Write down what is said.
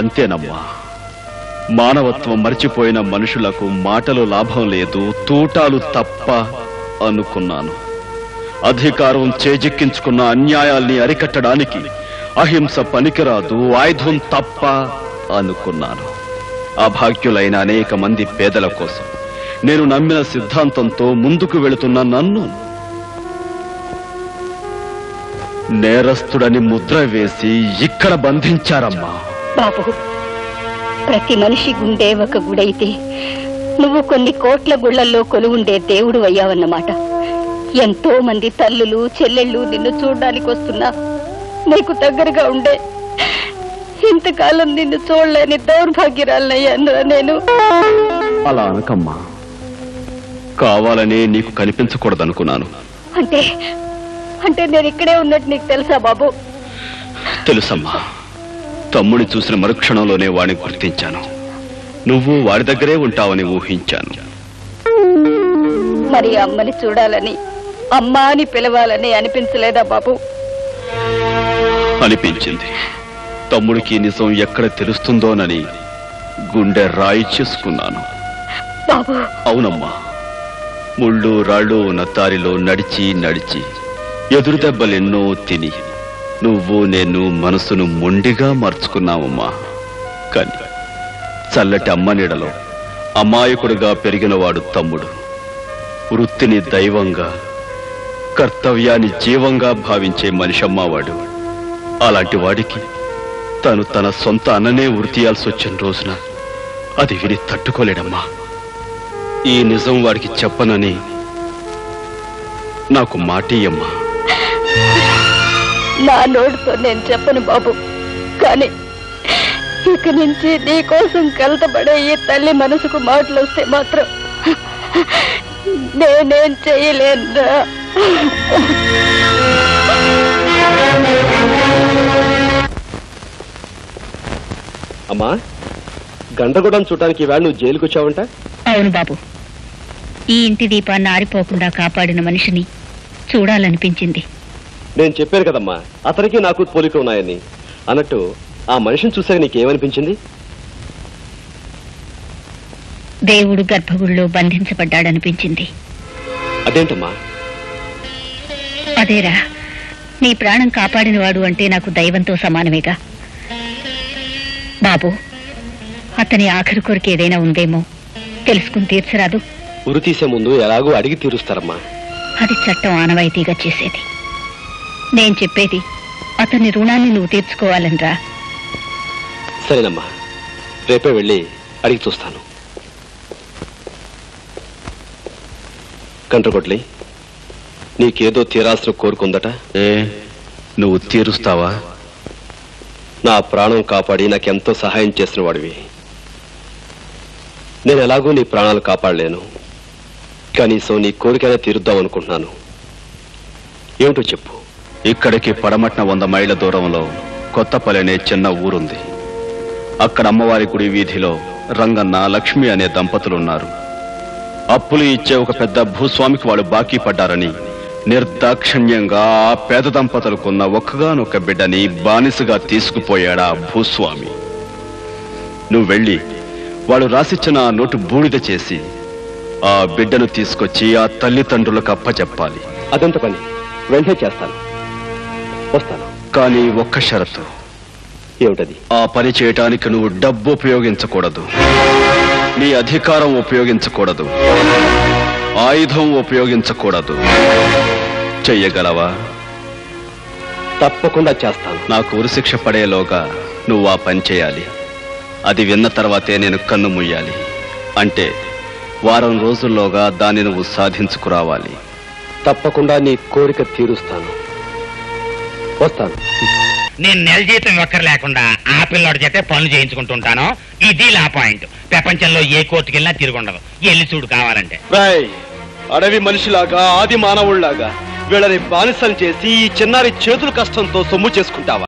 అంతేనమ్మా మానవత్వం మర్చిపోయిన మనుషులకు మాటలు లాభం లేదు తూటాలు తప్ప అనుకున్నాను అధికారం చేజిక్కించుకున్న అన్యాయాల్ని అరికట్టడానికి అహింస పనికిరాదు ఆయుధం తప్ప అనుకున్నాను అభాగ్యులైన అనేక మంది పేదల కోసం నేను నమ్మిన సిద్ధాంతంతో ముందుకు వెళుతున్న నన్ను నేరస్తుడని ముద్ర వేసి ఇక్కడ బంధించారమ్మా బాబు ప్రతి మనిషి గుండె ఒక గుడైతే నువ్వు కొన్ని కోట్ల గుళ్ళల్లో కొలువుండే దేవుడు అయ్యావన్నమాట ఎంతో మంది తల్లులు చెల్లెళ్ళు నిన్ను చూడడానికి వస్తున్నా నీకు దగ్గరగా ఉండే ఇంతకాలం నిన్ను చూడలేని దౌర్భాగ్యరాలనయ్యాను నేను అలా అనకమ్మా కావాలనే నీకు కనిపించకూడదనుకున్నాను అంటే అంటే నేను ఇక్కడే ఉన్నట్టు నీకు తెలుసా బాబు తెలుసమ్మా తమ్ముని చూసిన మరుక్షణంలోనే వాడిని గుర్తించాను నువ్వు వాడి దగ్గరే ఉంటావని ఊహించాను మరి అమ్మని చూడాలని అమ్మా అని పిలవాలని అనిపించలేదా బాబు అనిపించింది తమ్ముడికి నిజం ఎక్కడ తెలుస్తుందోనని గుండె రాయి చేసుకున్నాను బాబు అవునమ్మా ముళ్ళు రాళ్ళు ఉన్న దారిలో నడిచి నడిచి ఎదురు దెబ్బలెన్నో తిని నువ్వు నేను మనసును మొండిగా మార్చుకున్నావమ్మా కానీ చల్లటి అమ్మ నీడలో అమాయకుడిగా పెరిగినవాడు తమ్ముడు వృత్తిని దైవంగా కర్తవ్యాన్ని జీవంగా భావించే మనిషమ్మా వాడు అలాంటి వాడికి తను తన సొంత అన్ననే వృత్తియాల్సి వచ్చిన రోజున అది విని తట్టుకోలేడమ్మా ఈ నిజం వాడికి చెప్పనని నాకు మాటియమ్మా నా నోటితో నేను చెప్పను బాబు కానీ ఇక నుంచి నీ కోసం కలతపడే ఈ తల్లి మనసుకు మాటలు వస్తే మాత్రం నేనేం చేయలేనురా అమ్మా గండ్రగూడెం చూడటానికి ఈవేళ నువ్వు జైలుకి వచ్చావంట అవును బాబు ఈ ఇంటి దీపాన్ని ఆరిపోకుండా కాపాడిన మనిషిని చూడాలనిపించింది నేను చెప్పాను కదమ్మా అతనికి నాకు పోలిక ఉన్నాయని అన్నట్టు ఆ మనిషిని చూసాక నీకేమనిపించింది దేవుడు గర్భగుడిలో బంధించబడ్డాడనిపించింది అదేంటమ్మా అదేరా నీ ప్రాణం కాపాడినవాడు అంటే నాకు దైవంతో సమానమేగా బాబు అతని ఆఖరి కోరిక ఏదైనా ఉందేమో తెలుసుకుని తీర్చరాదు ఉరి తీసే ముందు ఎలాగో అడిగి తీరుస్తారమ్మా అది చట్టం ఆనవాయితీగా చేసేది నేను చెప్పేది అతని రుణాన్ని నువ్వు తీర్చుకోవాలనిరా సరేనమ్మా రేపే వెళ్ళి అడిగి చూస్తాను కంట్రగొడ్లి నీకేదో తీరాల్సిన కోరుకుందట ఏ నువ్వు తీరుస్తావా నా ప్రాణం కాపాడి నాకెంతో సహాయం చేసిన వాడివి నేను ఎలాగూ నీ ప్రాణాలు కాపాడలేను కనీసం నీ కోరికైనా తీరుద్దాం అనుకుంటున్నాను ఏమిటో చెప్పు ఇక్కడికి పడమట్న వంద మైళ్ళ దూరంలో కొత్తపల్లి అనే చిన్న ఊరుంది అక్కడ అమ్మవారి గుడి వీధిలో రంగన్న లక్ష్మి అనే దంపతులున్నారు అప్పులు ఇచ్చే ఒక పెద్ద భూస్వామికి వాళ్ళు బాకీ పడ్డారని నిర్దాక్షిణ్యంగా ఆ పేద దంపతులకున్న ఒక్కగానొక్క బిడ్డని బానిసగా తీసుకుపోయాడా ఆ భూస్వామి నువ్వు వెళ్ళి వాళ్ళు రాసిచ్చిన ఆ నోటు బూడిద చేసి ఆ బిడ్డను తీసుకొచ్చి ఆ తల్లిదండ్రులకు అప్పచెప్పాలి అదంత పని వెంటనే చేస్తాను వస్తాను కానీ ఒక్క షరతు ఏమిటది ఆ పని చేయటానికి నువ్వు డబ్బు ఉపయోగించకూడదు నీ అధికారం ఉపయోగించకూడదు ఆయుధం ఉపయోగించకూడదు చెయ్యగలవా తప్పకుండా చేస్తాను నాకు ఉరిశిక్ష పడేలోగా నువ్వు ఆ పని చేయాలి అది విన్న తర్వాతే నేను కన్ను ముయ్యాలి అంటే వారం రోజుల్లోగా దాన్ని నువ్వు సాధించుకురావాలి తప్పకుండా నీ కోరిక తీరుస్తాను వస్తాను నేను నెల జీతం ఒక్కరు లేకుండా ఆ పిల్లోడి చేతే పనులు చేయించుకుంటుంటాను ఇది లా పాయింట్ ప్రపంచంలో ఏ కోర్టుకి వెళ్ళినా తిరుగుండదు ఎల్లి చూడు కావాలంటే రాయ్ అడవి మనిషిలాగా ఆది మానవుళ్లాగా వీళ్ళని బానిసలు చేసి ఈ చిన్నారి చేతుల కష్టంతో సొమ్ము చేసుకుంటావా